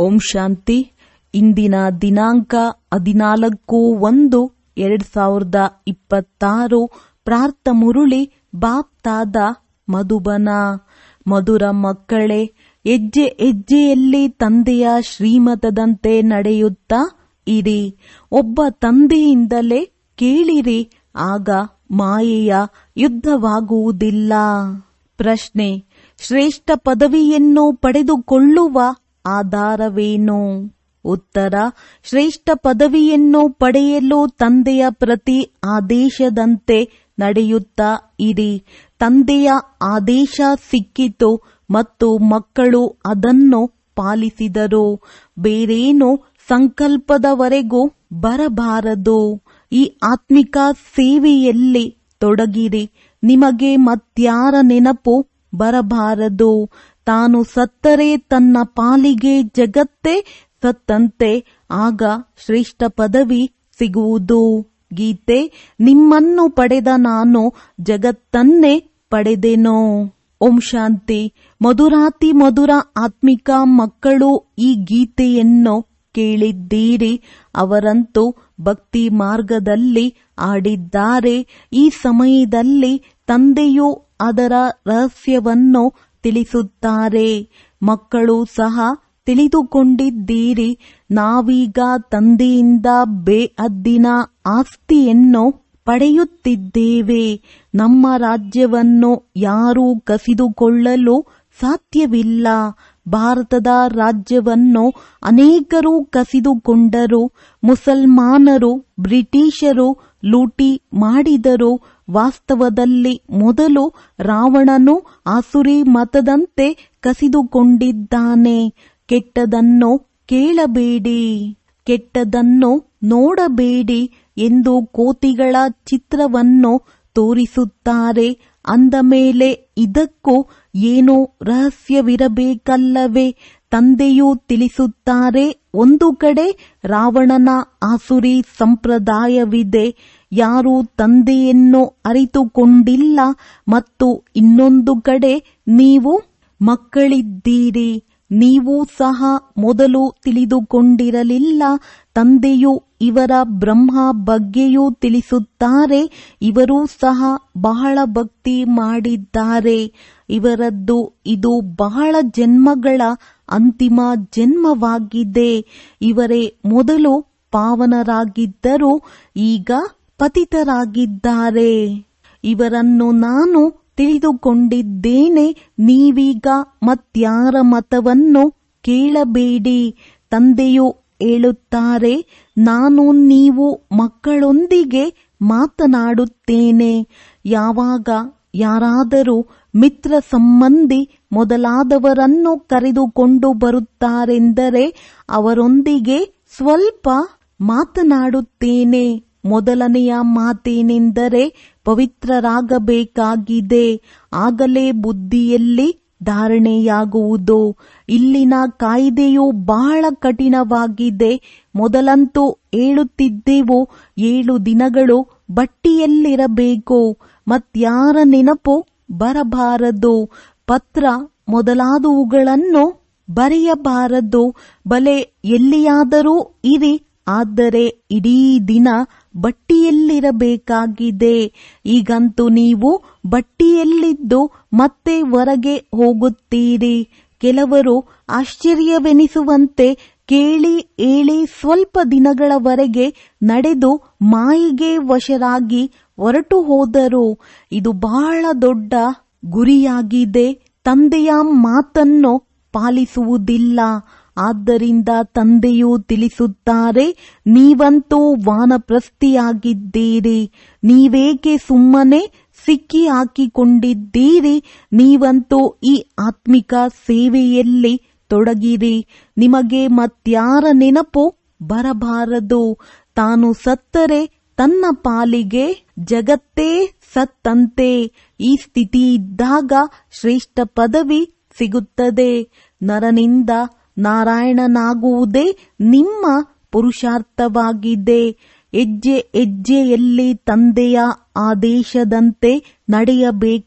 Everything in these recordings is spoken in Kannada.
ಓಂ ಶಾಂತಿ ಇಂದಿನ ದಿನಾಂಕ ಹದಿನಾಲ್ಕು ಒಂದು ಎರಡ್ ಸಾವಿರದ ಇಪ್ಪತ್ತಾರು ಪ್ರಾರ್ಥ ಮುರುಳಿ ಬಾಪ್ತಾದ ಮಧುಬನ ಮಧುರ ಮಕ್ಕಳೇ ಹೆಜ್ಜೆ ಹೆಜ್ಜೆಯಲ್ಲಿ ತಂದೆಯ ಶ್ರೀಮತದಂತೆ ನಡೆಯುತ್ತಾ ಇರಿ ಒಬ್ಬ ತಂದೆಯಿಂದಲೇ ಕೇಳಿರಿ ಆಗ ಮಾಯೆಯ ಯುದ್ಧವಾಗುವುದಿಲ್ಲ ಪ್ರಶ್ನೆ ಶ್ರೇಷ್ಠ ಪದವಿಯನ್ನು ಪಡೆದುಕೊಳ್ಳುವ ಆಧಾರವೇನು ಉತ್ತರ ಶ್ರೇಷ್ಠ ಪದವಿಯನ್ನು ಪಡೆಯಲು ತಂದೆಯ ಪ್ರತಿ ಆದೇಶದಂತೆ ನಡೆಯುತ್ತಾ ಇರಿ ತಂದೆಯ ಆದೇಶ ಸಿಕ್ಕಿತು ಮತ್ತು ಮಕ್ಕಳು ಅದನ್ನು ಪಾಲಿಸಿದರು ಬೇರೇನು ಸಂಕಲ್ಪದವರೆಗೂ ಬರಬಾರದು ಈ ಆತ್ಮಿಕ ಸೇವೆಯಲ್ಲಿ ತೊಡಗಿರಿ ನಿಮಗೆ ಮತ್ಯಾರ ನೆನಪು ಬರಬಾರದು ತಾನು ಸತ್ತರೆ ತನ್ನ ಪಾಲಿಗೆ ಜಗತ್ತೇ ಸತ್ತಂತೆ ಆಗ ಶ್ರೇಷ್ಠ ಪದವಿ ಸಿಗುವುದು ಗೀತೆ ನಿಮ್ಮನ್ನು ಪಡೆದ ನಾನು ಜಗತ್ತನ್ನೇ ಪಡೆದೆನೋ ಓಂ ಶಾಂತಿ ಮಧುರಾತಿ ಮಧುರ ಆತ್ಮಿಕ ಮಕ್ಕಳು ಈ ಗೀತೆಯನ್ನು ಕೇಳಿದ್ದೀರಿ ಅವರಂತೂ ಭಕ್ತಿ ಮಾರ್ಗದಲ್ಲಿ ಆಡಿದ್ದಾರೆ ಈ ಸಮಯದಲ್ಲಿ ತಂದೆಯು ಅದರ ರಹಸ್ಯವನ್ನು ತಿಳಿಸುತ್ತಾರೆ ಮಕ್ಕಳು ಸಹ ತಿಳಿದುಕೊಂಡಿದ್ದೀರಿ ನಾವೀಗ ತಂದೆಯಿಂದ ಬೇಅದ್ದಿನ ಆಸ್ತಿಯನ್ನು ಪಡೆಯುತ್ತಿದ್ದೇವೆ ನಮ್ಮ ರಾಜ್ಯವನ್ನು ಯಾರೂ ಕಸಿದುಕೊಳ್ಳಲು ಸಾಧ್ಯವಿಲ್ಲ ಭಾರತದ ರಾಜ್ಯವನ್ನು ಅನೇಕರು ಕಸಿದುಕೊಂಡರು ಮುಸಲ್ಮಾನರು ಬ್ರಿಟಿಷರು ಲೂಟಿ ಮಾಡಿದರು ವಾಸ್ತವದಲ್ಲಿ ಮೊದಲು ರಾವಣನು ಆಸುರಿ ಮತದಂತೆ ಕಸಿದುಕೊಂಡಿದ್ದಾನೆ ಕೆಟ್ಟದನ್ನು ಕೇಳಬೇಡಿ ಕೆಟ್ಟದನ್ನು ನೋಡಬೇಡಿ ಎಂದು ಕೋತಿಗಳ ಚಿತ್ರವನ್ನು ತೋರಿಸುತ್ತಾರೆ ಅಂದ ಮೇಲೆ ಇದಕ್ಕೂ ಏನೋ ರಹಸ್ಯವಿರಬೇಕಲ್ಲವೇ ತಂದೆಯು ತಿಳಿಸುತ್ತಾರೆ ಒಂದು ಕಡೆ ರಾವಣನ ಆಸುರಿ ಸಂಪ್ರದಾಯವಿದೆ ಯಾರು ತಂದೆಯನ್ನು ಅರಿತುಕೊಂಡಿಲ್ಲ ಮತ್ತು ಇನ್ನೊಂದು ಕಡೆ ನೀವು ಮಕ್ಕಳಿದ್ದೀರಿ ನೀವು ಸಹ ಮೊದಲು ತಿಳಿದುಕೊಂಡಿರಲಿಲ್ಲ ತಂದೆಯು ಇವರ ಬ್ರಹ್ಮ ಬಗ್ಗೆಯೂ ತಿಳಿಸುತ್ತಾರೆ ಇವರೂ ಸಹ ಬಹಳ ಭಕ್ತಿ ಮಾಡಿದ್ದಾರೆ ಇವರದ್ದು ಇದು ಬಹಳ ಜನ್ಮಗಳ ಅಂತಿಮ ಜನ್ಮವಾಗಿದೆ ಇವರೇ ಮೊದಲು ಪಾವನರಾಗಿದ್ದರು ಈಗ ಪತಿತರಾಗಿದ್ದಾರೆ ಇವರನ್ನು ನಾನು ತಿಳಿದುಕೊಂಡಿದ್ದೇನೆ ನೀವೀಗ ಮತ್ಯಾರ ಮತವನ್ನು ಕೇಳಬೇಡಿ ತಂದೆಯು ಹೇಳುತ್ತಾರೆ ನಾನು ನೀವು ಮಕ್ಕಳೊಂದಿಗೆ ಮಾತನಾಡುತ್ತೇನೆ ಯಾವಾಗ ಯಾರಾದರೂ ಮಿತ್ರ ಸಂಬಂಧಿ ಮೊದಲಾದವರನ್ನು ಕರೆದುಕೊಂಡು ಬರುತ್ತಾರೆಂದರೆ ಅವರೊಂದಿಗೆ ಸ್ವಲ್ಪ ಮಾತನಾಡುತ್ತೇನೆ ಮೊದಲನೆಯ ಮಾತೇನೆಂದರೆ ಪವಿತ್ರರಾಗಬೇಕಾಗಿದೆ ಆಗಲೇ ಬುದ್ಧಿಯಲ್ಲಿ ಧಾರಣೆಯಾಗುವುದು ಇಲ್ಲಿನ ಕಾಯ್ದೆಯು ಬಹಳ ಕಠಿಣವಾಗಿದೆ ಮೊದಲಂತೂ ಹೇಳುತ್ತಿದ್ದೆವು ಏಳು ದಿನಗಳು ಬಟ್ಟಿಯಲ್ಲಿರಬೇಕು ಮತ್ಯಾರ ನೆನಪು ಬರಬಾರದು ಪತ್ರ ಮೊದಲಾದವುಗಳನ್ನು ಬರೆಯಬಾರದು ಬಲೆ ಎಲ್ಲಿಯಾದರೂ ಇರಿ ಆದರೆ ಇಡೀ ದಿನ ಬಟ್ಟಿಯಲ್ಲಿರಬೇಕಾಗಿದೆ ಈಗಂತೂ ನೀವು ಬಟ್ಟಿಯಲ್ಲಿದ್ದು ಮತ್ತೆ ಹೊರಗೆ ಹೋಗುತ್ತೀರಿ ಕೆಲವರು ಆಶ್ಚರ್ಯವೆನಿಸುವಂತೆ ಕೇಳಿ ಹೇಳಿ ಸ್ವಲ್ಪ ದಿನಗಳವರೆಗೆ ನಡೆದು ಮಾಯಿಗೆ ವಶರಾಗಿ ಹೊರಟು ಹೋದರು ಇದು ಬಹಳ ದೊಡ್ಡ ಗುರಿಯಾಗಿದೆ ತಂದೆಯ ಮಾತನ್ನು ಪಾಲಿಸುವುದಿಲ್ಲ ಆದ್ದರಿಂದ ತಂದೆಯು ತಿಳಿಸುತ್ತಾರೆ ನೀವಂತೂ ವಾನಪ್ರಸ್ಥಿಯಾಗಿದ್ದೀರಿ ನೀವೇಕೆ ಸುಮ್ಮನೆ ಸಿಕ್ಕಿ ಹಾಕಿಕೊಂಡಿದ್ದೀರಿ ನೀವಂತೂ ಈ ಆತ್ಮಿಕ ಸೇವೆಯಲ್ಲಿ ತೊಡಗಿರಿ ನಿಮಗೆ ಮತ್ಯಾರ ನೆನಪು ಬರಬಾರದು ತಾನು ಸತ್ತರೆ ತನ್ನ ಪಾಲಿಗೆ ಜಗತ್ತೇ ಸತ್ತಂತೆ ಈ ಸ್ಥಿತಿ ಇದ್ದಾಗ ಶ್ರೇಷ್ಠ ಪದವಿ ಸಿಗುತ್ತದೆ ನರನಿಂದ ನಾರಾಯಣನಾಗುವುದೇ ನಿಮ್ಮ ಪುರುಷಾರ್ಥವಾಗಿದೆ ಹೆಜ್ಜೆ ಹೆಜ್ಜೆಯಲ್ಲಿ ತಂದೆಯ ಆದೇಶದಂತೆ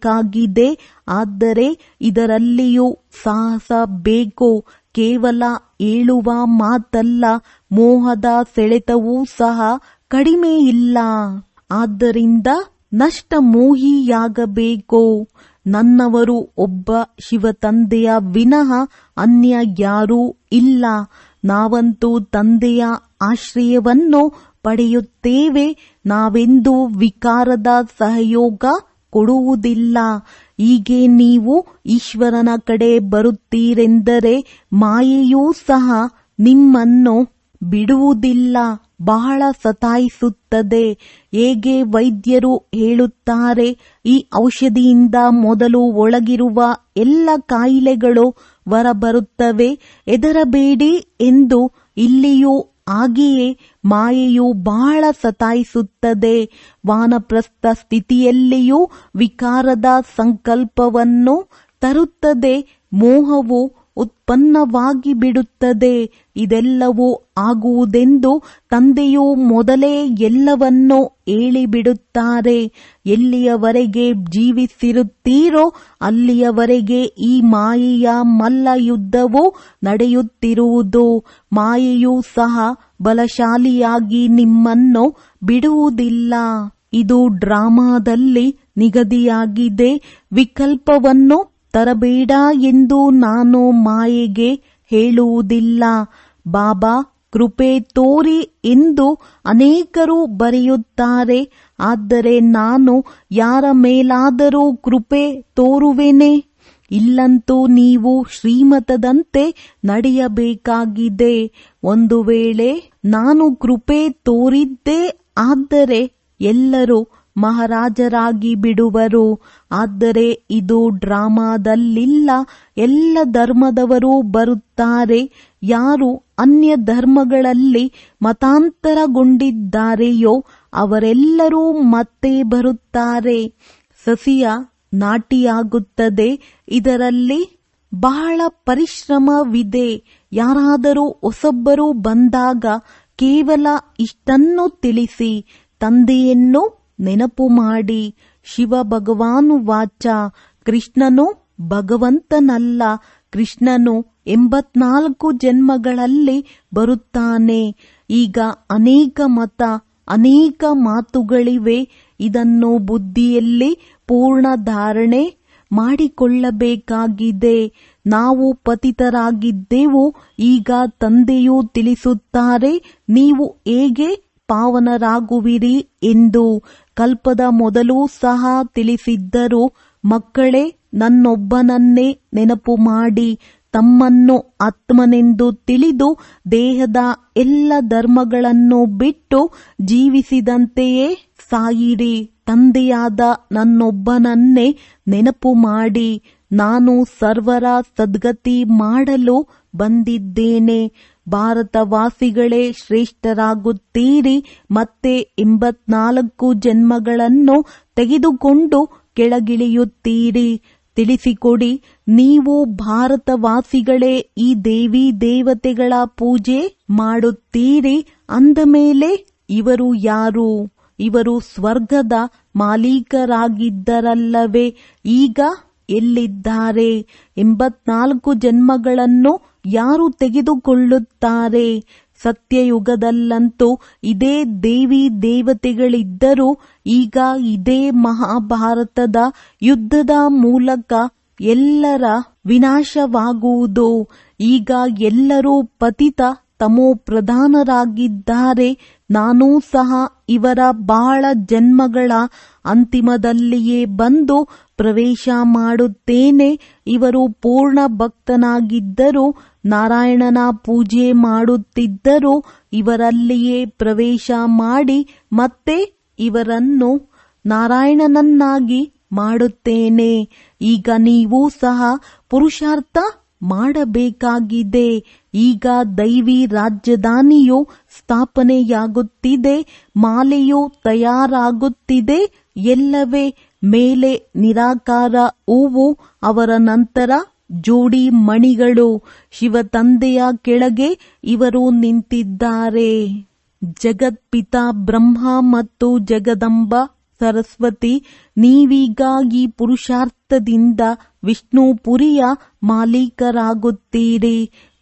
ನಡೆಯಬೇಕಾಗಿದೆ ಆದರೆ ಇದರಲ್ಲಿಯೂ ಸಾಹಸ ಬೇಕು ಕೇವಲ ಹೇಳುವ ಮಾತಲ್ಲ ಮೋಹದ ಸೆಳೆತವೂ ಸಹ ಕಡಿಮೆ ಇಲ್ಲ ಆದ್ದರಿಂದ ನಷ್ಟ ಮೋಹಿಯಾಗಬೇಕು ನನ್ನವರು ಒಬ್ಬ ಶಿವ ತಂದೆಯ ವಿನಃ ಅನ್ಯ ಯಾರೂ ಇಲ್ಲ ನಾವಂತೂ ತಂದೆಯ ಆಶ್ರಯವನ್ನು ಪಡೆಯುತ್ತೇವೆ ನಾವೆಂದು ವಿಕಾರದ ಸಹಯೋಗ ಕೊಡುವುದಿಲ್ಲ ಹೀಗೆ ನೀವು ಈಶ್ವರನ ಕಡೆ ಬರುತ್ತೀರೆಂದರೆ ಮಾಯೆಯೂ ಸಹ ನಿಮ್ಮನ್ನು ಬಿಡುವುದಿಲ್ಲ ಬಹಳ ಸತಾಯಿಸುತ್ತದೆ ಹೇಗೆ ವೈದ್ಯರು ಹೇಳುತ್ತಾರೆ ಈ ಔಷಧಿಯಿಂದ ಮೊದಲು ಒಳಗಿರುವ ಎಲ್ಲ ಕಾಯಿಲೆಗಳು ಹೊರಬರುತ್ತವೆ ಎದರಬೇಡಿ ಎಂದು ಇಲ್ಲಿಯೂ ಹಾಗೆಯೇ ಮಾಯೆಯು ಬಹಳ ಸತಾಯಿಸುತ್ತದೆ ವಾನಪ್ರಸ್ಥ ಸ್ಥಿತಿಯಲ್ಲಿಯೂ ವಿಕಾರದ ಸಂಕಲ್ಪವನ್ನು ತರುತ್ತದೆ ಮೋಹವು ಉತ್ಪನ್ನವಾಗಿ ಬಿಡುತ್ತದೆ ಇದೆಲ್ಲವೂ ಆಗುವುದೆಂದು ತಂದೆಯು ಮೊದಲೇ ಎಲ್ಲವನ್ನೂ ಹೇಳಿಬಿಡುತ್ತಾರೆ ಎಲ್ಲಿಯವರೆಗೆ ಜೀವಿಸಿರುತ್ತೀರೋ ಅಲ್ಲಿಯವರೆಗೆ ಈ ಮಾಯೆಯ ಮಲ್ಲ ಯುದ್ಧವು ನಡೆಯುತ್ತಿರುವುದು ಮಾಯೆಯೂ ಸಹ ಬಲಶಾಲಿಯಾಗಿ ನಿಮ್ಮನ್ನು ಬಿಡುವುದಿಲ್ಲ ಇದು ಡ್ರಾಮಾದಲ್ಲಿ ನಿಗದಿಯಾಗಿದೆ ವಿಕಲ್ಪವನ್ನು ತರಬೇಡ ಎಂದು ನಾನು ಮಾಯೆಗೆ ಹೇಳುವುದಿಲ್ಲ ಬಾಬಾ ಕೃಪೆ ತೋರಿ ಎಂದು ಅನೇಕರು ಬರೆಯುತ್ತಾರೆ ಆದರೆ ನಾನು ಯಾರ ಮೇಲಾದರೂ ಕೃಪೆ ತೋರುವೆನೆ ಇಲ್ಲಂತೂ ನೀವು ಶ್ರೀಮತದಂತೆ ನಡೆಯಬೇಕಾಗಿದೆ ಒಂದು ವೇಳೆ ನಾನು ಕೃಪೆ ತೋರಿದ್ದೇ ಆದರೆ ಎಲ್ಲರೂ ಮಹಾರಾಜರಾಗಿ ಬಿಡುವರು ಆದರೆ ಇದು ಡ್ರಾಮಾದಲ್ಲಿಲ್ಲ ಎಲ್ಲ ಧರ್ಮದವರು ಬರುತ್ತಾರೆ ಯಾರು ಅನ್ಯ ಧರ್ಮಗಳಲ್ಲಿ ಮತಾಂತರಗೊಂಡಿದ್ದಾರೆಯೋ ಅವರೆಲ್ಲರೂ ಮತ್ತೆ ಬರುತ್ತಾರೆ ಸಸಿಯ ನಾಟಿಯಾಗುತ್ತದೆ ಇದರಲ್ಲಿ ಬಹಳ ಪರಿಶ್ರಮವಿದೆ ಯಾರಾದರೂ ಹೊಸಬ್ಬರು ಬಂದಾಗ ಕೇವಲ ಇಷ್ಟನ್ನು ತಿಳಿಸಿ ತಂದೆಯನ್ನು ನೆನಪು ಮಾಡಿ ಶಿವ ಭಗವಾನು ವಾಚ ಕೃಷ್ಣನು ಭಗವಂತನಲ್ಲ ಕೃಷ್ಣನು ಎಂಬತ್ನಾಲ್ಕು ಜನ್ಮಗಳಲ್ಲಿ ಬರುತ್ತಾನೆ ಈಗ ಅನೇಕ ಮತ ಅನೇಕ ಮಾತುಗಳಿವೆ ಇದನ್ನು ಬುದ್ಧಿಯಲ್ಲಿ ಪೂರ್ಣ ಧಾರಣೆ ಮಾಡಿಕೊಳ್ಳಬೇಕಾಗಿದೆ ನಾವು ಪತಿತರಾಗಿದ್ದೆವು ಈಗ ತಂದೆಯು ತಿಳಿಸುತ್ತಾರೆ ನೀವು ಹೇಗೆ ಪಾವನರಾಗುವಿರಿ ಎಂದು ಕಲ್ಪದ ಮೊದಲು ಸಹ ತಿಳಿಸಿದ್ದರು ಮಕ್ಕಳೇ ನನ್ನೊಬ್ಬನನ್ನೇ ನೆನಪು ಮಾಡಿ ತಮ್ಮನ್ನು ಆತ್ಮನೆಂದು ತಿಳಿದು ದೇಹದ ಎಲ್ಲ ಧರ್ಮಗಳನ್ನು ಬಿಟ್ಟು ಜೀವಿಸಿದಂತೆಯೇ ಸಾಯಿರಿ ತಂದೆಯಾದ ನನ್ನೊಬ್ಬನನ್ನೇ ನೆನಪು ಮಾಡಿ ನಾನು ಸರ್ವರ ಸದ್ಗತಿ ಮಾಡಲು ಬಂದಿದ್ದೇನೆ ಭಾರತವಾಸಿಗಳೇ ಶ್ರೇಷ್ಠರಾಗುತ್ತೀರಿ ಮತ್ತೆ ಎಂಬತ್ನಾಲ್ಕು ಜನ್ಮಗಳನ್ನು ತೆಗೆದುಕೊಂಡು ಕೆಳಗಿಳಿಯುತ್ತೀರಿ ತಿಳಿಸಿಕೊಡಿ ನೀವು ಭಾರತವಾಸಿಗಳೇ ಈ ದೇವಿ ದೇವತೆಗಳ ಪೂಜೆ ಮಾಡುತ್ತೀರಿ ಅಂದ ಮೇಲೆ ಇವರು ಯಾರು ಇವರು ಸ್ವರ್ಗದ ಮಾಲೀಕರಾಗಿದ್ದರಲ್ಲವೇ ಈಗ ಎಲ್ಲಿದ್ದಾರೆ ಎಂಬತ್ನಾಲ್ಕು ಜನ್ಮಗಳನ್ನು ಯಾರು ತೆಗೆದುಕೊಳ್ಳುತ್ತಾರೆ ಸತ್ಯಯುಗದಲ್ಲಂತೂ ಇದೇ ದೇವಿ ದೇವತೆಗಳಿದ್ದರೂ ಈಗ ಇದೇ ಮಹಾಭಾರತದ ಯುದ್ಧದ ಮೂಲಕ ಎಲ್ಲರ ವಿನಾಶವಾಗುವುದು ಈಗ ಎಲ್ಲರೂ ಪತಿತ ತಮೋ ಪ್ರಧಾನರಾಗಿದ್ದಾರೆ ನಾನೂ ಸಹ ಇವರ ಬಹಳ ಜನ್ಮಗಳ ಅಂತಿಮದಲ್ಲಿಯೇ ಬಂದು ಪ್ರವೇಶ ಮಾಡುತ್ತೇನೆ ಇವರು ಪೂರ್ಣ ಭಕ್ತನಾಗಿದ್ದರು ನಾರಾಯಣನ ಪೂಜೆ ಮಾಡುತ್ತಿದ್ದರು ಇವರಲ್ಲಿಯೇ ಪ್ರವೇಶ ಮಾಡಿ ಮತ್ತೆ ಇವರನ್ನು ನಾರಾಯಣನನ್ನಾಗಿ ಮಾಡುತ್ತೇನೆ ಈಗ ನೀವು ಸಹ ಪುರುಷಾರ್ಥ ಮಾಡಬೇಕಾಗಿದೆ ಈಗ ದೈವಿ ರಾಜಧಾನಿಯು ಸ್ಥಾಪನೆಯಾಗುತ್ತಿದೆ ಮಾಲೆಯು ತಯಾರಾಗುತ್ತಿದೆ ಎಲ್ಲವೇ ಮೇಲೆ ನಿರಾಕಾರ ಹೂವು ಅವರ ನಂತರ ಜೋಡಿ ಮಣಿಗಳು ಶಿವ ತಂದೆಯ ಕೆಳಗೆ ಇವರು ನಿಂತಿದ್ದಾರೆ ಜಗತ್ಪಿತ ಬ್ರಹ್ಮ ಮತ್ತು ಜಗದಂಬ ಸರಸ್ವತಿ ನೀವೀಗ ಈ ಪುರುಷಾರ್ಥದಿಂದ ವಿಷ್ಣುಪುರಿಯ ಮಾಲೀಕರಾಗುತ್ತೀರಿ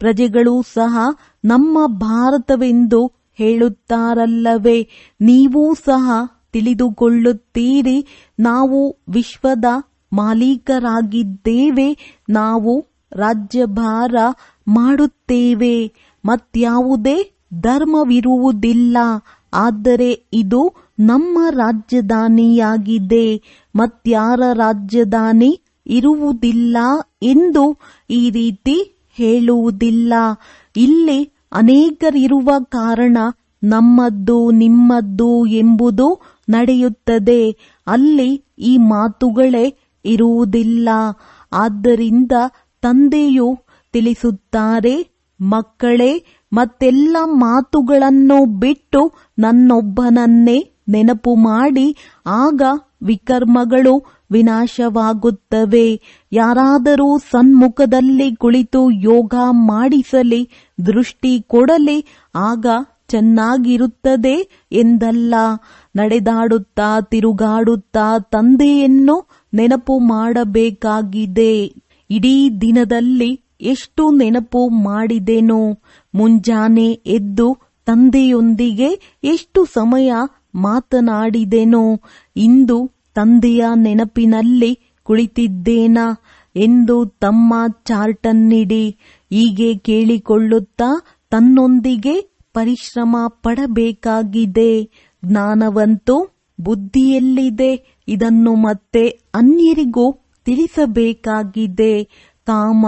ಪ್ರಜೆಗಳು ಸಹ ನಮ್ಮ ಭಾರತವೆಂದು ಹೇಳುತ್ತಾರಲ್ಲವೇ ನೀವೂ ಸಹ ತಿಳಿದುಕೊಳ್ಳುತ್ತೀರಿ ನಾವು ವಿಶ್ವದ ಮಾಲೀಕರಾಗಿದ್ದೇವೆ ನಾವು ರಾಜ್ಯಭಾರ ಮಾಡುತ್ತೇವೆ ಮತ್ಯಾವುದೇ ಧರ್ಮವಿರುವುದಿಲ್ಲ ಆದರೆ ಇದು ನಮ್ಮ ರಾಜಧಾನಿಯಾಗಿದೆ ಮತ್ಯಾರ ರಾಜಧಾನಿ ಇರುವುದಿಲ್ಲ ಎಂದು ಈ ರೀತಿ ಹೇಳುವುದಿಲ್ಲ ಇಲ್ಲಿ ಅನೇಕರಿರುವ ಕಾರಣ ನಮ್ಮದ್ದು ನಿಮ್ಮದ್ದು ಎಂಬುದು ನಡೆಯುತ್ತದೆ ಅಲ್ಲಿ ಈ ಮಾತುಗಳೇ ಇರುವುದಿಲ್ಲ ಆದ್ದರಿಂದ ತಂದೆಯು ತಿಳಿಸುತ್ತಾರೆ ಮಕ್ಕಳೇ ಮತ್ತೆಲ್ಲ ಮಾತುಗಳನ್ನು ಬಿಟ್ಟು ನನ್ನೊಬ್ಬನನ್ನೇ ನೆನಪು ಮಾಡಿ ಆಗ ವಿಕರ್ಮಗಳು ವಿನಾಶವಾಗುತ್ತವೆ ಯಾರಾದರೂ ಸನ್ಮುಖದಲ್ಲಿ ಕುಳಿತು ಯೋಗ ಮಾಡಿಸಲಿ ದೃಷ್ಟಿ ಕೊಡಲಿ ಆಗ ಚೆನ್ನಾಗಿರುತ್ತದೆ ಎಂದಲ್ಲ ನಡೆದಾಡುತ್ತಾ ತಿರುಗಾಡುತ್ತಾ ತಂದೆಯನ್ನು ನೆನಪು ಮಾಡಬೇಕಾಗಿದೆ ಇಡೀ ದಿನದಲ್ಲಿ ಎಷ್ಟು ನೆನಪು ಮಾಡಿದೆನೋ ಮುಂಜಾನೆ ಎದ್ದು ತಂದೆಯೊಂದಿಗೆ ಎಷ್ಟು ಸಮಯ ಮಾತನಾಡಿದೆನೋ ಇಂದು ತಂದೆಯ ನೆನಪಿನಲ್ಲಿ ಕುಳಿತಿದ್ದೇನಾ ಎಂದು ತಮ್ಮ ಚಾರ್ಟನ್ನಿಡಿ ಹೀಗೆ ಕೇಳಿಕೊಳ್ಳುತ್ತಾ ತನ್ನೊಂದಿಗೆ ಪರಿಶ್ರಮ ಪಡಬೇಕಾಗಿದೆ ಜ್ಞಾನವಂತೂ ಬುದ್ಧಿಯಲ್ಲಿದೆ ಇದನ್ನು ಮತ್ತೆ ಅನ್ಯರಿಗೂ ತಿಳಿಸಬೇಕಾಗಿದೆ ಕಾಮ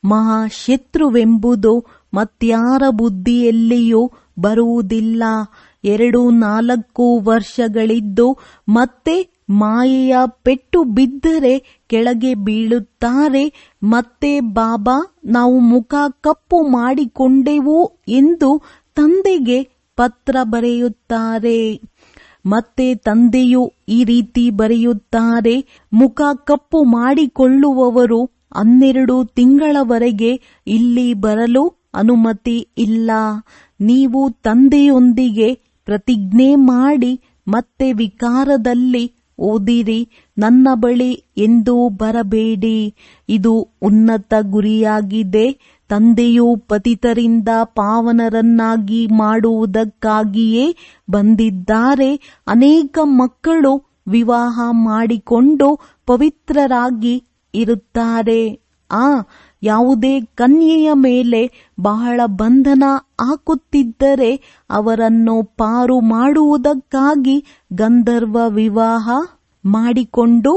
ಮಹಾಶತ್ರುವೆಂಬುದು ಮತ್ಯಾರ ಬುದ್ಧಿಯಲ್ಲಿಯೂ ಬರುವುದಿಲ್ಲ ಎರಡು ನಾಲ್ಕು ವರ್ಷಗಳಿದ್ದು ಮತ್ತೆ ಮಾಯೆಯ ಪೆಟ್ಟು ಬಿದ್ದರೆ ಕೆಳಗೆ ಬೀಳುತ್ತಾರೆ ಮತ್ತೆ ಬಾಬಾ ನಾವು ಮುಖ ಕಪ್ಪು ಮಾಡಿಕೊಂಡೆವು ಎಂದು ತಂದೆಗೆ ಪತ್ರ ಬರೆಯುತ್ತಾರೆ ಮತ್ತೆ ತಂದೆಯು ಈ ರೀತಿ ಬರೆಯುತ್ತಾರೆ ಮುಖ ಕಪ್ಪು ಮಾಡಿಕೊಳ್ಳುವವರು ಹನ್ನೆರಡು ತಿಂಗಳವರೆಗೆ ಇಲ್ಲಿ ಬರಲು ಅನುಮತಿ ಇಲ್ಲ ನೀವು ತಂದೆಯೊಂದಿಗೆ ಪ್ರತಿಜ್ಞೆ ಮಾಡಿ ಮತ್ತೆ ವಿಕಾರದಲ್ಲಿ ಓದಿರಿ ನನ್ನ ಬಳಿ ಎಂದು ಬರಬೇಡಿ ಇದು ಉನ್ನತ ಗುರಿಯಾಗಿದೆ ತಂದೆಯು ಪತಿತರಿಂದ ಪಾವನರನ್ನಾಗಿ ಮಾಡುವುದಕ್ಕಾಗಿಯೇ ಬಂದಿದ್ದಾರೆ ಅನೇಕ ಮಕ್ಕಳು ವಿವಾಹ ಮಾಡಿಕೊಂಡು ಪವಿತ್ರರಾಗಿ ಇರುತ್ತಾರೆ ಆ ಯಾವುದೇ ಕನ್ಯೆಯ ಮೇಲೆ ಬಹಳ ಬಂಧನ ಹಾಕುತ್ತಿದ್ದರೆ ಅವರನ್ನು ಪಾರು ಮಾಡುವುದಕ್ಕಾಗಿ ಗಂಧರ್ವ ವಿವಾಹ ಮಾಡಿಕೊಂಡು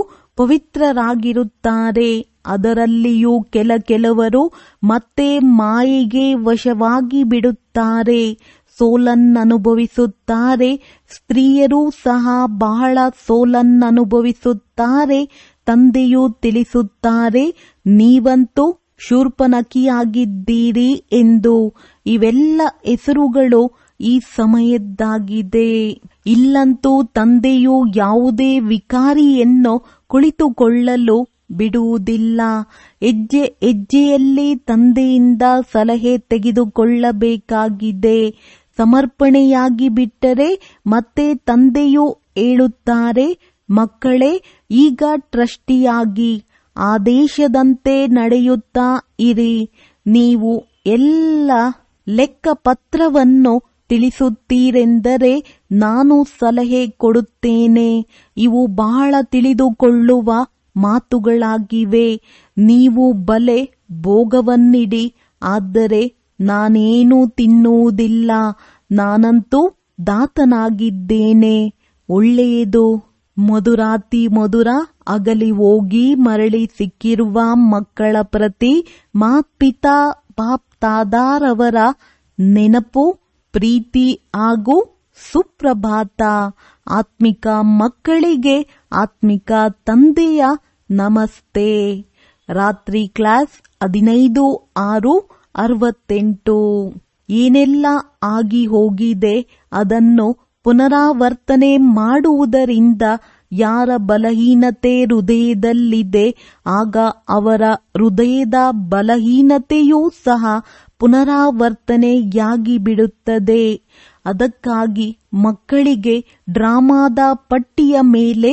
ಪವಿತ್ರರಾಗಿರುತ್ತಾರೆ ಅದರಲ್ಲಿಯೂ ಕೆಲ ಕೆಲವರು ಮತ್ತೆ ಮಾಯೆಗೆ ವಶವಾಗಿ ಬಿಡುತ್ತಾರೆ ಸೋಲನ್ನನುಭವಿಸುತ್ತಾರೆ ಸ್ತ್ರೀಯರೂ ಸಹ ಬಹಳ ಸೋಲನ್ನನುಭವಿಸುತ್ತಾರೆ ತಂದೆಯು ತಿಳಿಸುತ್ತಾರೆ ನೀವಂತೂ ಶೂರ್ಪನಕಿಯಾಗಿದ್ದೀರಿ ಎಂದು ಇವೆಲ್ಲ ಹೆಸರುಗಳು ಈ ಸಮಯದ್ದಾಗಿದೆ ಇಲ್ಲಂತೂ ತಂದೆಯು ಯಾವುದೇ ವಿಕಾರಿಯನ್ನು ಕುಳಿತುಕೊಳ್ಳಲು ಬಿಡುವುದಿಲ್ಲ ಹೆಜ್ಜೆ ಹೆಜ್ಜೆಯಲ್ಲಿ ತಂದೆಯಿಂದ ಸಲಹೆ ತೆಗೆದುಕೊಳ್ಳಬೇಕಾಗಿದೆ ಸಮರ್ಪಣೆಯಾಗಿ ಬಿಟ್ಟರೆ ಮತ್ತೆ ತಂದೆಯು ಹೇಳುತ್ತಾರೆ ಮಕ್ಕಳೇ ಈಗ ಟ್ರಸ್ಟಿಯಾಗಿ ಆದೇಶದಂತೆ ನಡೆಯುತ್ತಾ ಇರಿ ನೀವು ಎಲ್ಲ ಲೆಕ್ಕಪತ್ರವನ್ನು ತಿಳಿಸುತ್ತೀರೆಂದರೆ ನಾನು ಸಲಹೆ ಕೊಡುತ್ತೇನೆ ಇವು ಬಹಳ ತಿಳಿದುಕೊಳ್ಳುವ ಮಾತುಗಳಾಗಿವೆ ನೀವು ಬಲೆ ಭೋಗವನ್ನಿಡಿ ಆದರೆ ನಾನೇನೂ ತಿನ್ನುವುದಿಲ್ಲ ನಾನಂತೂ ದಾತನಾಗಿದ್ದೇನೆ ಒಳ್ಳೆಯದು ಮಧುರಾತಿ ಮಧುರ ಅಗಲಿ ಹೋಗಿ ಮರಳಿ ಸಿಕ್ಕಿರುವ ಮಕ್ಕಳ ಪ್ರತಿ ಮಾತ್ಪಿತಾ ಬಾಪ್ ತಾದಾರವರ ನೆನಪು ಪ್ರೀತಿ ಹಾಗೂ ಸುಪ್ರಭಾತ ಆತ್ಮಿಕ ಮಕ್ಕಳಿಗೆ ಆತ್ಮಿಕ ತಂದೆಯ ನಮಸ್ತೆ ರಾತ್ರಿ ಕ್ಲಾಸ್ ಹದಿನೈದು ಆರು ಅರವತ್ತೆಂಟು ಏನೆಲ್ಲ ಆಗಿ ಹೋಗಿದೆ ಅದನ್ನು ಪುನರಾವರ್ತನೆ ಮಾಡುವುದರಿಂದ ಯಾರ ಬಲಹೀನತೆ ಹೃದಯದಲ್ಲಿದೆ ಆಗ ಅವರ ಹೃದಯದ ಬಲಹೀನತೆಯೂ ಸಹ ಪುನರಾವರ್ತನೆಯಾಗಿ ಬಿಡುತ್ತದೆ ಅದಕ್ಕಾಗಿ ಮಕ್ಕಳಿಗೆ ಡ್ರಾಮಾದ ಪಟ್ಟಿಯ ಮೇಲೆ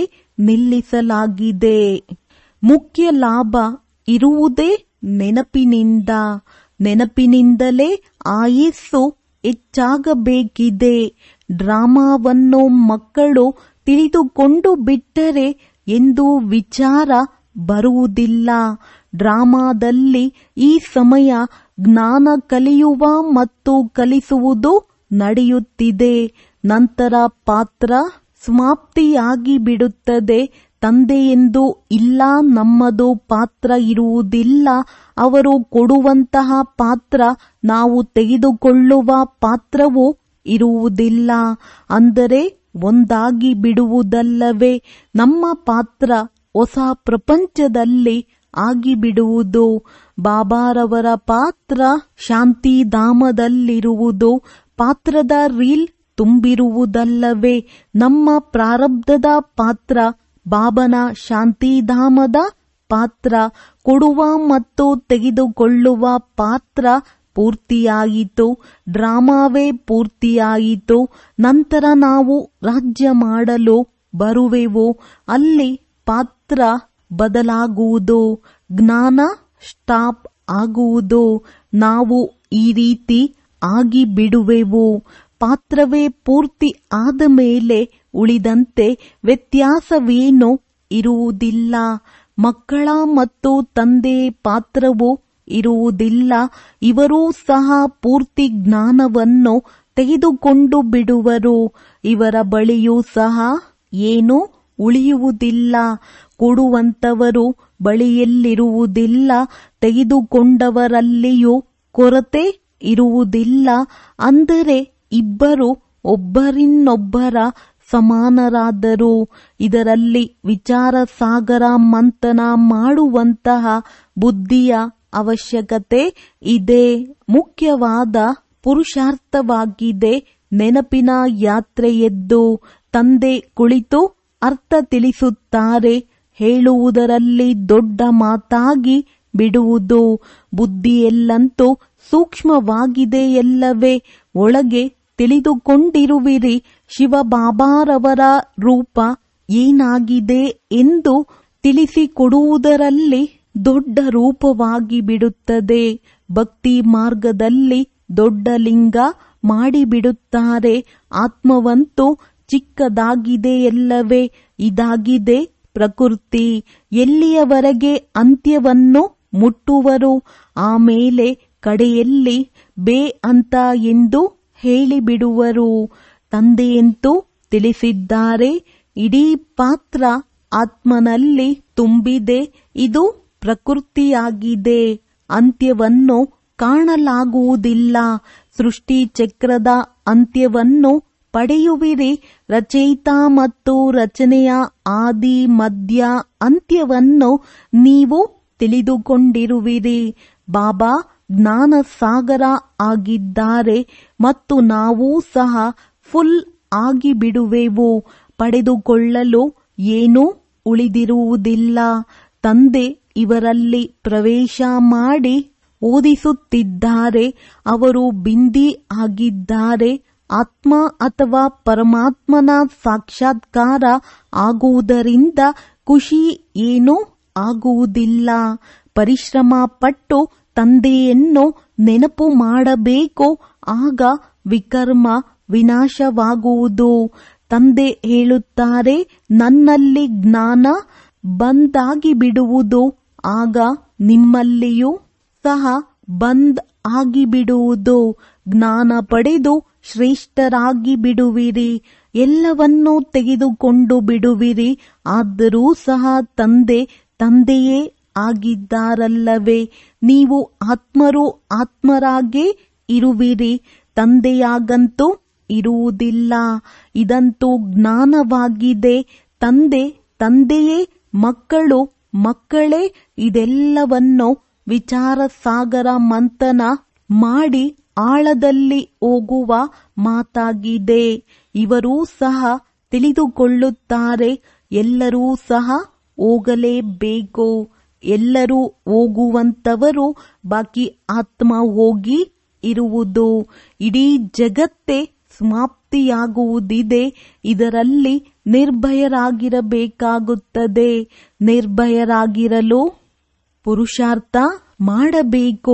ನಿಲ್ಲಿಸಲಾಗಿದೆ ಮುಖ್ಯ ಲಾಭ ಇರುವುದೇ ನೆನಪಿನಿಂದ ನೆನಪಿನಿಂದಲೇ ಆಯಸ್ಸು ಹೆಚ್ಚಾಗಬೇಕಿದೆ ಡ್ರಾಮಾವನ್ನು ಮಕ್ಕಳು ತಿಳಿದುಕೊಂಡು ಬಿಟ್ಟರೆ ಎಂದು ವಿಚಾರ ಬರುವುದಿಲ್ಲ ಡ್ರಾಮಾದಲ್ಲಿ ಈ ಸಮಯ ಜ್ಞಾನ ಕಲಿಯುವ ಮತ್ತು ಕಲಿಸುವುದು ನಡೆಯುತ್ತಿದೆ ನಂತರ ಪಾತ್ರ ಸಮಾಪ್ತಿಯಾಗಿ ಬಿಡುತ್ತದೆ ತಂದೆಯೆಂದು ಇಲ್ಲ ನಮ್ಮದು ಪಾತ್ರ ಇರುವುದಿಲ್ಲ ಅವರು ಕೊಡುವಂತಹ ಪಾತ್ರ ನಾವು ತೆಗೆದುಕೊಳ್ಳುವ ಪಾತ್ರವೂ ಇರುವುದಿಲ್ಲ ಅಂದರೆ ಒಂದಾಗಿ ಬಿಡುವುದಲ್ಲವೇ ನಮ್ಮ ಪಾತ್ರ ಹೊಸ ಪ್ರಪಂಚದಲ್ಲಿ ಆಗಿಬಿಡುವುದು ಬಾಬಾರವರ ಪಾತ್ರ ಶಾಂತಿಧಾಮದಲ್ಲಿರುವುದು ಪಾತ್ರದ ರೀಲ್ ತುಂಬಿರುವುದಲ್ಲವೇ ನಮ್ಮ ಪ್ರಾರಬ್ಧದ ಪಾತ್ರ ಬಾಬನ ಶಾಂತಿಧಾಮದ ಪಾತ್ರ ಕೊಡುವ ಮತ್ತು ತೆಗೆದುಕೊಳ್ಳುವ ಪಾತ್ರ ಪೂರ್ತಿಯಾಯಿತು ಡ್ರಾಮಾವೇ ಪೂರ್ತಿಯಾಯಿತು ನಂತರ ನಾವು ರಾಜ್ಯ ಮಾಡಲು ಬರುವೆವು ಅಲ್ಲಿ ಪಾತ್ರ ಬದಲಾಗುವುದು ಜ್ಞಾನ ಸ್ಟಾಪ್ ಆಗುವುದು ನಾವು ಈ ರೀತಿ ಆಗಿ ಬಿಡುವೆವು ಪಾತ್ರವೇ ಪೂರ್ತಿ ಆದ ಮೇಲೆ ಉಳಿದಂತೆ ವ್ಯತ್ಯಾಸವೇನೂ ಇರುವುದಿಲ್ಲ ಮಕ್ಕಳ ಮತ್ತು ತಂದೆ ಪಾತ್ರವು ಇರುವುದಿಲ್ಲ ಇವರೂ ಸಹ ಪೂರ್ತಿ ಜ್ಞಾನವನ್ನು ತೆಗೆದುಕೊಂಡು ಬಿಡುವರು ಇವರ ಬಳಿಯೂ ಸಹ ಏನು ಉಳಿಯುವುದಿಲ್ಲ ಕೊಡುವಂತವರು ಬಳಿಯಲ್ಲಿರುವುದಿಲ್ಲ ತೆಗೆದುಕೊಂಡವರಲ್ಲಿಯೂ ಕೊರತೆ ಇರುವುದಿಲ್ಲ ಅಂದರೆ ಇಬ್ಬರು ಒಬ್ಬರಿನ್ನೊಬ್ಬರ ಸಮಾನರಾದರು ಇದರಲ್ಲಿ ವಿಚಾರ ಸಾಗರ ಮಂಥನ ಮಾಡುವಂತಹ ಬುದ್ಧಿಯ ಅವಶ್ಯಕತೆ ಇದೆ ಮುಖ್ಯವಾದ ಪುರುಷಾರ್ಥವಾಗಿದೆ ನೆನಪಿನ ಯಾತ್ರೆಯೆದ್ದು ತಂದೆ ಕುಳಿತು ಅರ್ಥ ತಿಳಿಸುತ್ತಾರೆ ಹೇಳುವುದರಲ್ಲಿ ದೊಡ್ಡ ಮಾತಾಗಿ ಬಿಡುವುದು ಬುದ್ಧಿಯಲ್ಲಂತೂ ಸೂಕ್ಷ್ಮವಾಗಿದೆಯಲ್ಲವೇ ಒಳಗೆ ತಿಳಿದುಕೊಂಡಿರುವಿರಿ ಶಿವಬಾಬಾರವರ ರೂಪ ಏನಾಗಿದೆ ಎಂದು ತಿಳಿಸಿಕೊಡುವುದರಲ್ಲಿ ದೊಡ್ಡ ರೂಪವಾಗಿ ಬಿಡುತ್ತದೆ ಭಕ್ತಿ ಮಾರ್ಗದಲ್ಲಿ ದೊಡ್ಡ ಲಿಂಗ ಮಾಡಿಬಿಡುತ್ತಾರೆ ಆತ್ಮವಂತೂ ಚಿಕ್ಕದಾಗಿದೆಯಲ್ಲವೇ ಇದಾಗಿದೆ ಪ್ರಕೃತಿ ಎಲ್ಲಿಯವರೆಗೆ ಅಂತ್ಯವನ್ನು ಮುಟ್ಟುವರು ಆಮೇಲೆ ಕಡೆಯಲ್ಲಿ ಬೇ ಅಂತ ಎಂದು ಹೇಳಿಬಿಡುವರು ತಂದೆಯಂತೂ ತಿಳಿಸಿದ್ದಾರೆ ಇಡೀ ಪಾತ್ರ ಆತ್ಮನಲ್ಲಿ ತುಂಬಿದೆ ಇದು ಪ್ರಕೃತಿಯಾಗಿದೆ ಅಂತ್ಯವನ್ನು ಕಾಣಲಾಗುವುದಿಲ್ಲ ಸೃಷ್ಟಿ ಚಕ್ರದ ಅಂತ್ಯವನ್ನು ಪಡೆಯುವಿರಿ ರಚಯಿತ ಮತ್ತು ರಚನೆಯ ಆದಿ ಮಧ್ಯ ಅಂತ್ಯವನ್ನು ನೀವು ತಿಳಿದುಕೊಂಡಿರುವಿರಿ ಬಾಬಾ ಜ್ಞಾನ ಸಾಗರ ಆಗಿದ್ದಾರೆ ಮತ್ತು ನಾವೂ ಸಹ ಫುಲ್ ಆಗಿಬಿಡುವೆವು ಪಡೆದುಕೊಳ್ಳಲು ಏನೂ ಉಳಿದಿರುವುದಿಲ್ಲ ತಂದೆ ಇವರಲ್ಲಿ ಪ್ರವೇಶ ಮಾಡಿ ಓದಿಸುತ್ತಿದ್ದಾರೆ ಅವರು ಬಿಂದಿ ಆಗಿದ್ದಾರೆ ಆತ್ಮ ಅಥವಾ ಪರಮಾತ್ಮನ ಸಾಕ್ಷಾತ್ಕಾರ ಆಗುವುದರಿಂದ ಖುಷಿ ಏನೂ ಆಗುವುದಿಲ್ಲ ಪರಿಶ್ರಮ ಪಟ್ಟು ತಂದೆಯನ್ನು ನೆನಪು ಮಾಡಬೇಕು ಆಗ ವಿಕರ್ಮ ವಿನಾಶವಾಗುವುದು ತಂದೆ ಹೇಳುತ್ತಾರೆ ನನ್ನಲ್ಲಿ ಜ್ಞಾನ ಬಂದಾಗಿ ಬಿಡುವುದು ಆಗ ನಿಮ್ಮಲ್ಲಿಯೂ ಸಹ ಬಂದ್ ಆಗಿಬಿಡುವುದು ಜ್ಞಾನ ಪಡೆದು ಶ್ರೇಷ್ಠರಾಗಿ ಬಿಡುವಿರಿ ಎಲ್ಲವನ್ನೂ ತೆಗೆದುಕೊಂಡು ಬಿಡುವಿರಿ ಆದರೂ ಸಹ ತಂದೆ ತಂದೆಯೇ ಆಗಿದ್ದಾರಲ್ಲವೇ ನೀವು ಆತ್ಮರು ಆತ್ಮರಾಗೇ ಇರುವಿರಿ ತಂದೆಯಾಗಂತೂ ಇರುವುದಿಲ್ಲ ಇದಂತೂ ಜ್ಞಾನವಾಗಿದೆ ತಂದೆ ತಂದೆಯೇ ಮಕ್ಕಳು ಮಕ್ಕಳೇ ಇದೆಲ್ಲವನ್ನು ವಿಚಾರ ಸಾಗರ ಮಂಥನ ಮಾಡಿ ಆಳದಲ್ಲಿ ಹೋಗುವ ಮಾತಾಗಿದೆ ಇವರೂ ಸಹ ತಿಳಿದುಕೊಳ್ಳುತ್ತಾರೆ ಎಲ್ಲರೂ ಸಹ ಹೋಗಲೇಬೇಕು ಎಲ್ಲರೂ ಹೋಗುವಂತವರು ಬಾಕಿ ಆತ್ಮ ಹೋಗಿ ಇರುವುದು ಇಡೀ ಜಗತ್ತೇ ಸಮಾಪ್ತಿಯಾಗುವುದಿದೆ ಇದರಲ್ಲಿ ನಿರ್ಭಯರಾಗಿರಬೇಕಾಗುತ್ತದೆ ನಿರ್ಭಯರಾಗಿರಲು ಪುರುಷಾರ್ಥ ಮಾಡಬೇಕು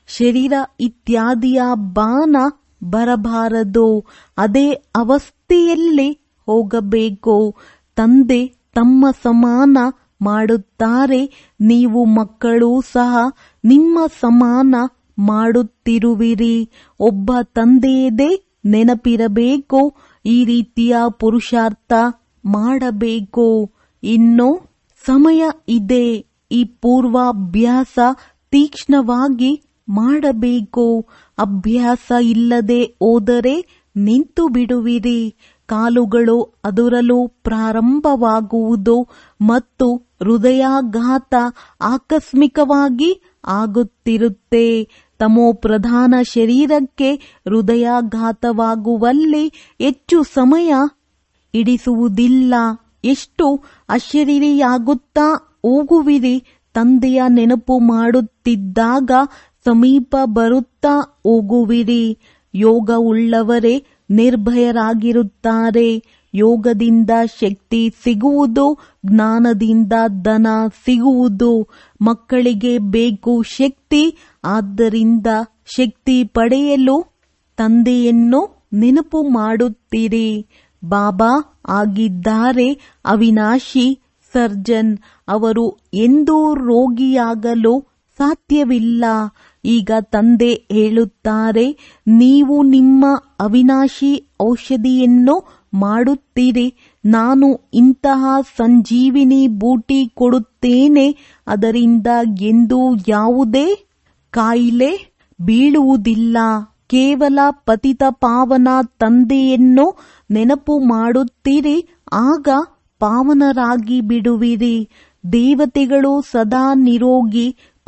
ಶರೀರ ಇತ್ಯಾದಿಯ ಬಾಣ ಬರಬಾರದು ಅದೇ ಅವಸ್ಥೆಯಲ್ಲಿ ಹೋಗಬೇಕು ತಂದೆ ತಮ್ಮ ಸಮಾನ ಮಾಡುತ್ತಾರೆ ನೀವು ಮಕ್ಕಳು ಸಹ ನಿಮ್ಮ ಸಮಾನ ಮಾಡುತ್ತಿರುವಿರಿ ಒಬ್ಬ ತಂದೆಯದೇ ನೆನಪಿರಬೇಕು ಈ ರೀತಿಯ ಪುರುಷಾರ್ಥ ಮಾಡಬೇಕು ಇನ್ನು ಸಮಯ ಇದೆ ಈ ಪೂರ್ವಾಭ್ಯಾಸ ತೀಕ್ಷ್ಣವಾಗಿ ಮಾಡಬೇಕು ಅಭ್ಯಾಸ ಇಲ್ಲದೆ ಹೋದರೆ ನಿಂತು ಬಿಡುವಿರಿ ಕಾಲುಗಳು ಅದರಲು ಪ್ರಾರಂಭವಾಗುವುದು ಮತ್ತು ಹೃದಯಾಘಾತ ಆಕಸ್ಮಿಕವಾಗಿ ಆಗುತ್ತಿರುತ್ತೆ ತಮೋ ಪ್ರಧಾನ ಶರೀರಕ್ಕೆ ಹೃದಯಾಘಾತವಾಗುವಲ್ಲಿ ಹೆಚ್ಚು ಸಮಯ ಇಡಿಸುವುದಿಲ್ಲ ಎಷ್ಟು ಅಶರೀರಿಯಾಗುತ್ತಾ ಹೋಗುವಿರಿ ತಂದೆಯ ನೆನಪು ಮಾಡುತ್ತಿದ್ದಾಗ ಸಮೀಪ ಬರುತ್ತಾ ಹೋಗುವಿರಿ ಯೋಗ ಉಳ್ಳವರೇ ನಿರ್ಭಯರಾಗಿರುತ್ತಾರೆ ಯೋಗದಿಂದ ಶಕ್ತಿ ಸಿಗುವುದು ಜ್ಞಾನದಿಂದ ಧನ ಸಿಗುವುದು ಮಕ್ಕಳಿಗೆ ಬೇಕು ಶಕ್ತಿ ಆದ್ದರಿಂದ ಶಕ್ತಿ ಪಡೆಯಲು ತಂದೆಯನ್ನು ನೆನಪು ಮಾಡುತ್ತೀರಿ ಬಾಬಾ ಆಗಿದ್ದಾರೆ ಅವಿನಾಶಿ ಸರ್ಜನ್ ಅವರು ಎಂದೂ ರೋಗಿಯಾಗಲು ಸಾಧ್ಯವಿಲ್ಲ ಈಗ ತಂದೆ ಹೇಳುತ್ತಾರೆ ನೀವು ನಿಮ್ಮ ಅವಿನಾಶಿ ಔಷಧಿಯನ್ನು ಮಾಡುತ್ತೀರಿ ನಾನು ಇಂತಹ ಸಂಜೀವಿನಿ ಬೂಟಿ ಕೊಡುತ್ತೇನೆ ಅದರಿಂದ ಎಂದೂ ಯಾವುದೇ ಕಾಯಿಲೆ ಬೀಳುವುದಿಲ್ಲ ಕೇವಲ ಪತಿತ ಪಾವನ ತಂದೆಯನ್ನು ನೆನಪು ಮಾಡುತ್ತೀರಿ ಆಗ ಪಾವನರಾಗಿ ಬಿಡುವಿರಿ ದೇವತೆಗಳು ಸದಾ ನಿರೋಗಿ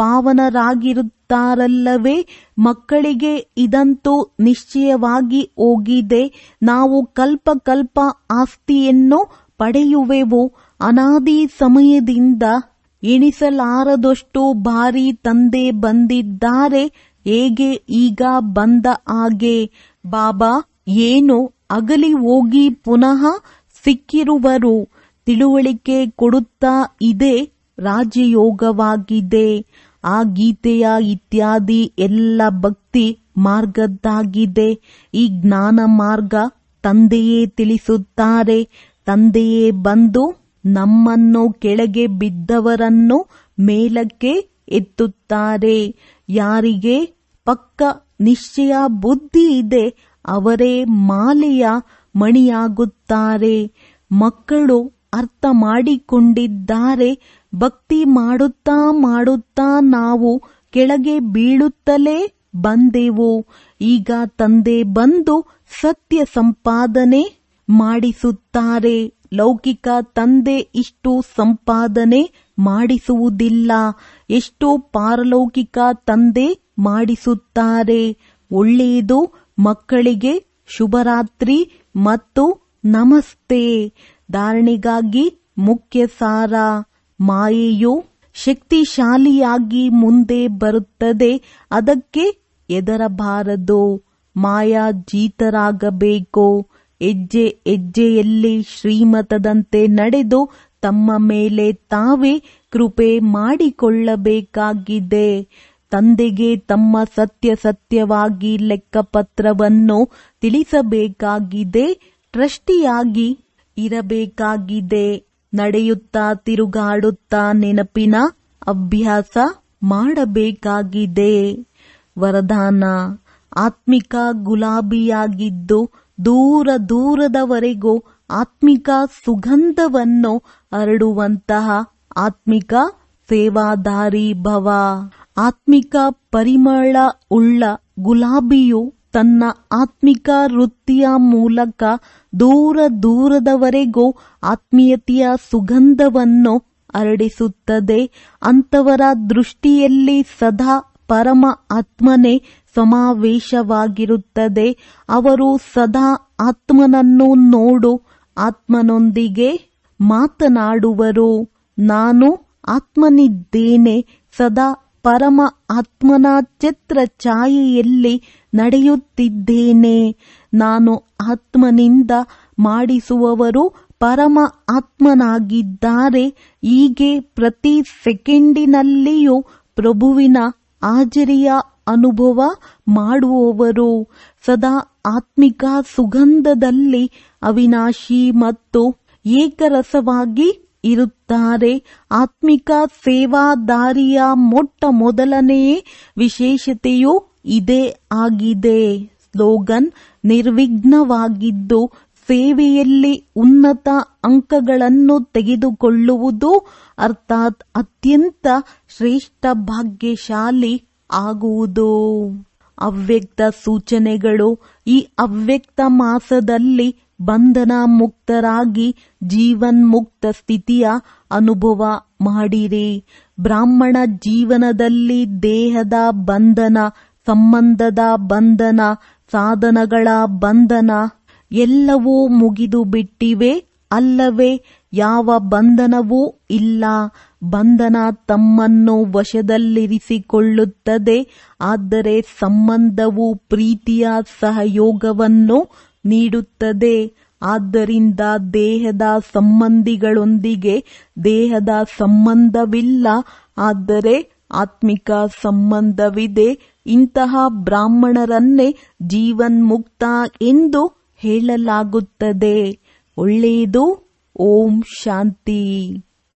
ಪಾವನರಾಗಿರುತ್ತಾರಲ್ಲವೇ ಮಕ್ಕಳಿಗೆ ಇದಂತೂ ನಿಶ್ಚಯವಾಗಿ ಹೋಗಿದೆ ನಾವು ಕಲ್ಪ ಕಲ್ಪ ಆಸ್ತಿಯನ್ನು ಪಡೆಯುವೆವು ಅನಾದಿ ಸಮಯದಿಂದ ಎಣಿಸಲಾರದಷ್ಟು ಬಾರಿ ತಂದೆ ಬಂದಿದ್ದಾರೆ ಹೇಗೆ ಈಗ ಬಂದ ಹಾಗೆ ಬಾಬಾ ಏನು ಅಗಲಿ ಹೋಗಿ ಪುನಃ ಸಿಕ್ಕಿರುವರು ತಿಳುವಳಿಕೆ ಕೊಡುತ್ತಾ ಇದೆ ರಾಜಯೋಗವಾಗಿದೆ ಆ ಗೀತೆಯ ಇತ್ಯಾದಿ ಎಲ್ಲ ಭಕ್ತಿ ಮಾರ್ಗದ್ದಾಗಿದೆ ಈ ಜ್ಞಾನ ಮಾರ್ಗ ತಂದೆಯೇ ತಿಳಿಸುತ್ತಾರೆ ತಂದೆಯೇ ಬಂದು ನಮ್ಮನ್ನು ಕೆಳಗೆ ಬಿದ್ದವರನ್ನು ಮೇಲಕ್ಕೆ ಎತ್ತುತ್ತಾರೆ ಯಾರಿಗೆ ಪಕ್ಕ ನಿಶ್ಚಯ ಬುದ್ಧಿ ಇದೆ ಅವರೇ ಮಾಲೆಯ ಮಣಿಯಾಗುತ್ತಾರೆ ಮಕ್ಕಳು ಅರ್ಥ ಮಾಡಿಕೊಂಡಿದ್ದಾರೆ ಭಕ್ತಿ ಮಾಡುತ್ತಾ ಮಾಡುತ್ತಾ ನಾವು ಕೆಳಗೆ ಬೀಳುತ್ತಲೇ ಬಂದೆವು ಈಗ ತಂದೆ ಬಂದು ಸತ್ಯ ಸಂಪಾದನೆ ಮಾಡಿಸುತ್ತಾರೆ ಲೌಕಿಕ ತಂದೆ ಇಷ್ಟು ಸಂಪಾದನೆ ಮಾಡಿಸುವುದಿಲ್ಲ ಎಷ್ಟು ಪಾರಲೌಕಿಕ ತಂದೆ ಮಾಡಿಸುತ್ತಾರೆ ಒಳ್ಳೆಯದು ಮಕ್ಕಳಿಗೆ ಶುಭರಾತ್ರಿ ಮತ್ತು ನಮಸ್ತೆ ಧಾರಣೆಗಾಗಿ ಮುಖ್ಯ ಸಾರ ಮಾಯೆಯು ಶಕ್ತಿಶಾಲಿಯಾಗಿ ಮುಂದೆ ಬರುತ್ತದೆ ಅದಕ್ಕೆ ಎದರಬಾರದು ಮಾಯಾ ಜೀತರಾಗಬೇಕು ಹೆಜ್ಜೆ ಹೆಜ್ಜೆಯಲ್ಲಿ ಶ್ರೀಮತದಂತೆ ನಡೆದು ತಮ್ಮ ಮೇಲೆ ತಾವೇ ಕೃಪೆ ಮಾಡಿಕೊಳ್ಳಬೇಕಾಗಿದೆ ತಂದೆಗೆ ತಮ್ಮ ಸತ್ಯ ಸತ್ಯವಾಗಿ ಲೆಕ್ಕಪತ್ರವನ್ನು ತಿಳಿಸಬೇಕಾಗಿದೆ ಟ್ರಸ್ಟಿಯಾಗಿ ಇರಬೇಕಾಗಿದೆ ನಡೆಯುತ್ತಾ ತಿರುಗಾಡುತ್ತಾ ನೆನಪಿನ ಅಭ್ಯಾಸ ಮಾಡಬೇಕಾಗಿದೆ ವರದಾನ ಆತ್ಮಿಕ ಗುಲಾಬಿಯಾಗಿದ್ದು ದೂರ ದೂರದವರೆಗೂ ಆತ್ಮಿಕ ಸುಗಂಧವನ್ನು ಹರಡುವಂತಹ ಆತ್ಮಿಕ ಸೇವಾದಾರಿ ಭವ ಆತ್ಮಿಕ ಪರಿಮಳ ಉಳ್ಳ ಗುಲಾಬಿಯು ತನ್ನ ಆತ್ಮಿಕ ವೃತ್ತಿಯ ಮೂಲಕ ದೂರ ದೂರದವರೆಗೂ ಆತ್ಮೀಯತೆಯ ಸುಗಂಧವನ್ನು ಹರಡಿಸುತ್ತದೆ ಅಂತವರ ದೃಷ್ಟಿಯಲ್ಲಿ ಸದಾ ಪರಮ ಆತ್ಮನೇ ಸಮಾವೇಶವಾಗಿರುತ್ತದೆ ಅವರು ಸದಾ ಆತ್ಮನನ್ನು ನೋಡು ಆತ್ಮನೊಂದಿಗೆ ಮಾತನಾಡುವರು ನಾನು ಆತ್ಮನಿದ್ದೇನೆ ಸದಾ ಪರಮ ಆತ್ಮನ ಚಿತ್ರ ಛಾಯೆಯಲ್ಲಿ ನಡೆಯುತ್ತಿದ್ದೇನೆ ನಾನು ಆತ್ಮನಿಂದ ಮಾಡಿಸುವವರು ಪರಮ ಆತ್ಮನಾಗಿದ್ದಾರೆ ಹೀಗೆ ಪ್ರತಿ ಸೆಕೆಂಡಿನಲ್ಲಿಯೂ ಪ್ರಭುವಿನ ಹಾಜರಿಯ ಅನುಭವ ಮಾಡುವವರು ಸದಾ ಆತ್ಮಿಕ ಸುಗಂಧದಲ್ಲಿ ಅವಿನಾಶಿ ಮತ್ತು ಏಕರಸವಾಗಿ ಇರುತ್ತಾರೆ ಆತ್ಮಿಕ ಸೇವಾದಾರಿಯ ಮೊಟ್ಟ ಮೊದಲನೆಯೇ ವಿಶೇಷತೆಯು ಇದೇ ಆಗಿದೆ ಸ್ಲೋಗನ್ ನಿರ್ವಿಘ್ನವಾಗಿದ್ದು ಸೇವೆಯಲ್ಲಿ ಉನ್ನತ ಅಂಕಗಳನ್ನು ತೆಗೆದುಕೊಳ್ಳುವುದು ಅರ್ಥಾತ್ ಅತ್ಯಂತ ಶ್ರೇಷ್ಠ ಭಾಗ್ಯಶಾಲಿ ಆಗುವುದು ಅವ್ಯಕ್ತ ಸೂಚನೆಗಳು ಈ ಅವ್ಯಕ್ತ ಮಾಸದಲ್ಲಿ ಬಂಧನ ಮುಕ್ತರಾಗಿ ಜೀವನ್ ಮುಕ್ತ ಸ್ಥಿತಿಯ ಅನುಭವ ಮಾಡಿರಿ ಬ್ರಾಹ್ಮಣ ಜೀವನದಲ್ಲಿ ದೇಹದ ಬಂಧನ ಸಂಬಂಧದ ಬಂಧನ ಸಾಧನಗಳ ಬಂಧನ ಎಲ್ಲವೂ ಮುಗಿದು ಬಿಟ್ಟಿವೆ ಅಲ್ಲವೇ ಯಾವ ಬಂಧನವೂ ಇಲ್ಲ ಬಂಧನ ತಮ್ಮನ್ನು ವಶದಲ್ಲಿರಿಸಿಕೊಳ್ಳುತ್ತದೆ ಆದರೆ ಸಂಬಂಧವು ಪ್ರೀತಿಯ ಸಹಯೋಗವನ್ನು ನೀಡುತ್ತದೆ ಆದ್ದರಿಂದ ದೇಹದ ಸಂಬಂಧಿಗಳೊಂದಿಗೆ ದೇಹದ ಸಂಬಂಧವಿಲ್ಲ ಆದರೆ ಆತ್ಮಿಕ ಸಂಬಂಧವಿದೆ ಇಂತಹ ಬ್ರಾಹ್ಮಣರನ್ನೇ ಜೀವನ್ಮುಕ್ತ ಎಂದು ಹೇಳಲಾಗುತ್ತದೆ ಒಳ್ಳೆಯದು ಓಂ ಶಾಂತಿ